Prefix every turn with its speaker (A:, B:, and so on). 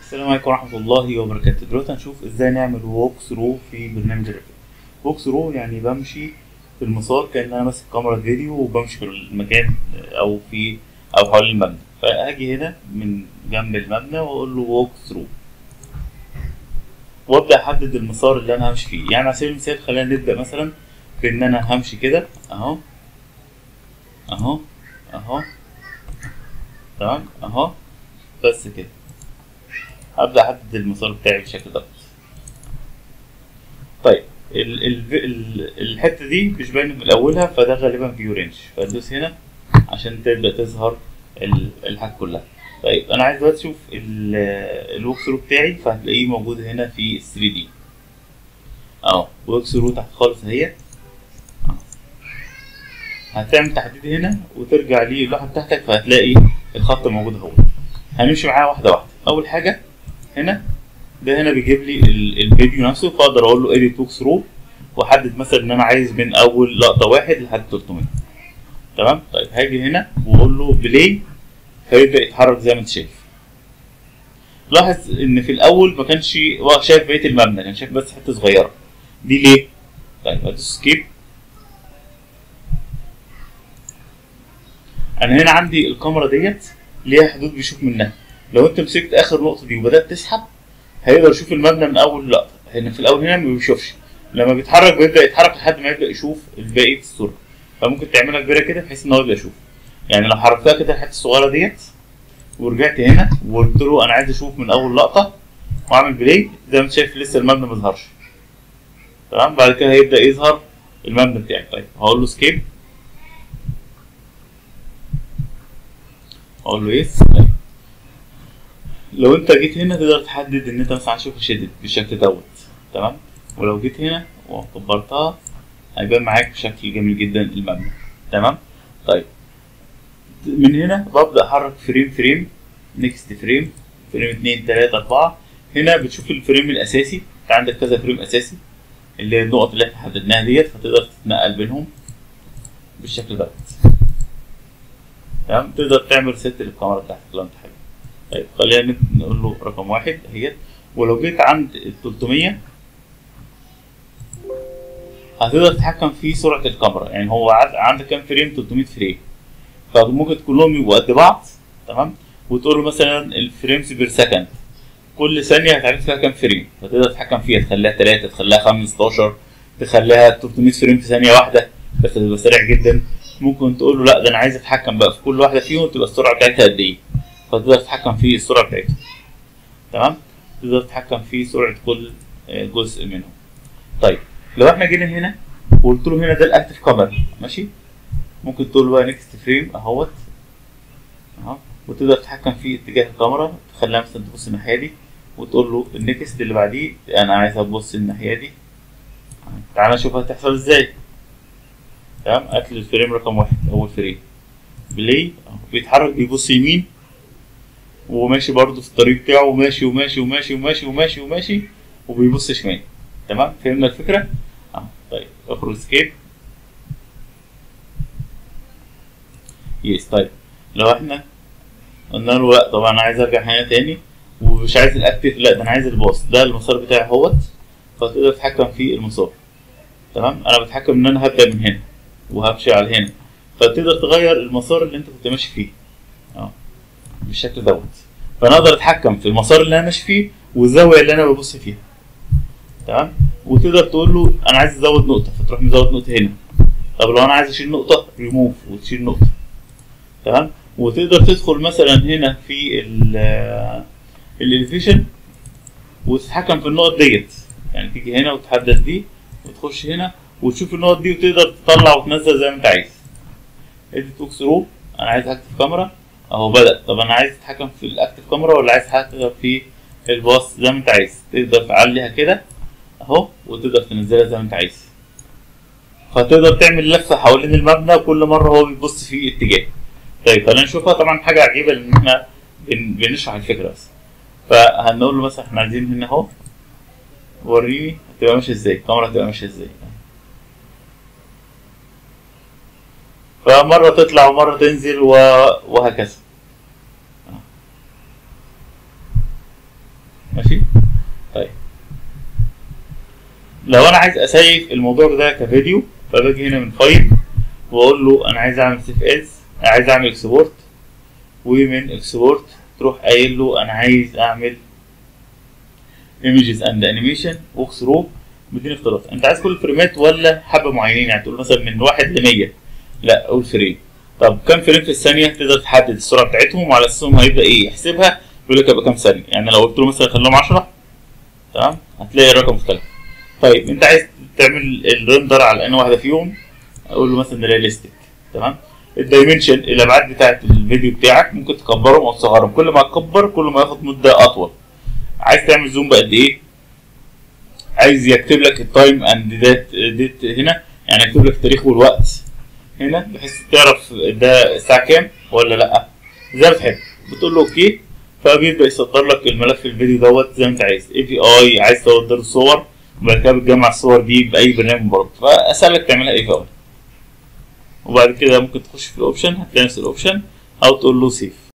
A: السلام عليكم ورحمة الله وبركاته دلوقتي هنشوف ازاي نعمل ووك ثرو في برنامج الريفت ووك ثرو يعني بمشي في المسار كأن انا ماسك كاميرا فيديو وبمشي في المكان او في او حوالين المبنى فهاجي هنا من جنب المبنى واقول له ووك ثرو وابدا احدد المسار اللي انا همشي فيه يعني على سبيل المثال خلينا نبدا مثلا بان انا همشي كده اهو اهو اهو تمام اهو بس كده هبدا احدد المسار بتاعي بالشكل ده طيب ال ال ال الحته دي مش باينه من اولها فده غالبا فيو رينج فادوس هنا عشان تبدا تظهر ال- الحاجه كلها طيب انا عايز دلوقتي اشوف الوك ثرو بتاعي فهتلاقيه موجود هنا في 3 دي اهو ووك ثرو تحت خالص اهي هتعمل تحديد هنا وترجع للوحه بتاعتك فهتلاقي الخط موجود اهو هنمشي معاه واحده واحده اول حاجه هنا ده هنا بيجيب لي ال- الفيديو نفسه فاقدر اقول له اديت ووك ثرو واحدد مثلا ان انا عايز من اول لقطه واحد لحد 300 تمام طيب هاجي هنا واقول له بلاي فيبدا يتحرك زي ما انت شايف لاحظ ان في الاول ما كانش هو شايف بقيه المبنى كان شايف بس حته صغيره دي ليه طيب هدوس سكيب انا هنا عندي الكاميرا ديت ليها حدود بيشوف منها لو انت مسكت اخر نقطه دي وبدات تسحب هيقدر يشوف المبنى من اول لقطه هنا في الاول هنا ما بيشوفش لما بيتحرك بيبدا يتحرك لحد ما يبدا يشوف باقي الصوره فممكن تعملها كبيره كده بحيث ان هو يبدا يشوف يعني لو حركتها كده الحته الصغيره ديت ورجعت هنا وقلت له انا عايز اشوف من اول لقطه واعمل بلاي زي ما انت شايف لسه المبنى ما ظهرش تمام بعد كده هيبدا يظهر المبنى بتاعي طيب هقول له سكيب اقول له يس لو انت جيت هنا تقدر تحدد ان انت مثلا هتشوف شدد بالشكل دوت تمام ولو جيت هنا وكبرتها هيبان معاك بشكل جميل جدا المبنى تمام طيب من هنا ببدا احرك فريم فريم نيكست فريم فريم اتنين تلاتة اربعة هنا بتشوف الفريم الاساسي انت عندك كذا فريم اساسي اللي هي النقط اللي احنا حددناها ديت فتقدر تتنقل بينهم بالشكل دوت تمام تقدر تعمل ست للكاميرا بتاعتك لو انت حابب طيب خلينا نقول له رقم واحد اهيت ولو جيت عند ال 300 هتقدر تتحكم في سرعة الكاميرا يعني هو عد- عندك كام فريم 300 فريم فممكن كلهم يبقوا قد بعض تمام وتقول له مثلا الفريمز بير سكند كل ثانية هتعرف فيها كام فريم فتقدر تتحكم فيها تخليها 3 تخليها 15 تخليها 300 فريم في ثانية واحدة بس تبقى سريع جدا ممكن تقول له لا ده انا عايز اتحكم بقى في كل واحده فيهم تبقى السرعه بتاعتها قد ايه فتقدر تتحكم في السرعه بتاعتها تمام تقدر تتحكم في سرعه كل آه، جزء منهم طيب لو احنا جينا هنا وقلت له هنا ده الاكتف كاميرا ماشي ممكن تقول له بقى نيكست فريم اهوت اهو وتقدر تتحكم في اتجاه الكاميرا تخليها مثلا تبص الناحيه دي وتقول له النكست اللي بعديه انا عايزها تبص الناحيه دي تعالى نشوف هتحصل ازاي تمام قتل الفريم رقم واحد اول فريم بلاي أهو بيتحرك بيبص يمين وماشي برضه في الطريق بتاعه وماشي وماشي وماشي وماشي وماشي وماشي وبيبص شمال تمام فهمنا الفكره اه طيب اخرج سكيب يس طيب لو احنا قلنا له لا طبعا انا عايز ارجع هنا تاني ومش عايز الاكتف لا ده انا عايز الباص ده المسار بتاعي اهوت فتقدر تتحكم في المسار تمام انا بتحكم ان انا هبدا من هنا وهمشي على هنا فتقدر تغير المسار اللي انت كنت ماشي فيه اه بالشكل دوت فانا اقدر اتحكم في المسار اللي انا ماشي فيه والزاويه اللي انا ببص فيها تمام وتقدر تقول له انا عايز ازود نقطه فتروح مزود نقطه هنا طب لو انا عايز اشيل نقطه ريموف وتشيل نقطه تمام وتقدر تدخل مثلا هنا في الاليفيشن وتتحكم في النقط ديت يعني تيجي هنا وتحدد دي وتخش هنا وتشوف النقط دي وتقدر تطلع وتنزل زي ما انت عايز اديت ووك ثرو انا عايز اكتف كاميرا اهو بدا طب انا عايز اتحكم في الاكتف كاميرا ولا عايز اتحكم في الباص زي ما انت عايز تقدر تعليها كده اهو وتقدر تنزلها زي ما انت عايز فتقدر تعمل لفه حوالين المبنى كل مره هو بيبص في اتجاه طيب خلينا نشوفها طبعا حاجه عجيبه لان احنا بن- بنشرح الفكره بس فهنقول له مثلا احنا عايزين هنا اهو وريني هتبقى ماشيه ازاي الكاميرا هتبقى ماشيه ازاي فمرة تطلع ومرة تنزل و... وهكذا ماشي طيب لو انا عايز اسيف الموضوع ده كفيديو فباجي هنا من فايل واقول له انا عايز اعمل سيف از عايز اعمل اكسبورت ومن اكسبورت تروح قايل له انا عايز اعمل ايمجز اند انيميشن ووك ثرو مديني اختيارات انت عايز كل الفريمات ولا حبه معينين يعني تقول مثلا من واحد ل 100 لا قول فريم طب كام فريم في الثانيه تقدر تحدد السرعه بتاعتهم وعلى اساسهم هيبدا ايه يحسبها يقول لك هيبقى كام ثانيه يعني لو قلت له مثلا خليهم 10 تمام هتلاقي الرقم مختلف طيب انت عايز تعمل الريندر على ان واحده فيهم اقول له مثلا رياليستيك تمام الدايمنشن الابعاد بتاعت الفيديو بتاعك ممكن تكبرهم او تصغرهم كل ما تكبر كل ما ياخد مده اطول عايز تعمل زوم بقد ايه عايز يكتب لك التايم اند ديت ديت هنا يعني يكتب لك التاريخ والوقت هنا بحيث تعرف ده الساعه كام ولا لا زي ما تحب بتقول له اوكي فبيبدا يصدر لك الملف الفيديو دوت زي ما انت عايز اي في اي عايز تصدر صور وبعد كده بتجمع الصور دي باي برنامج برضه فاسهل لك تعملها اي في اي وبعد كده ممكن تخش في الاوبشن هتلاقي نفس الاوبشن او تقول له سيف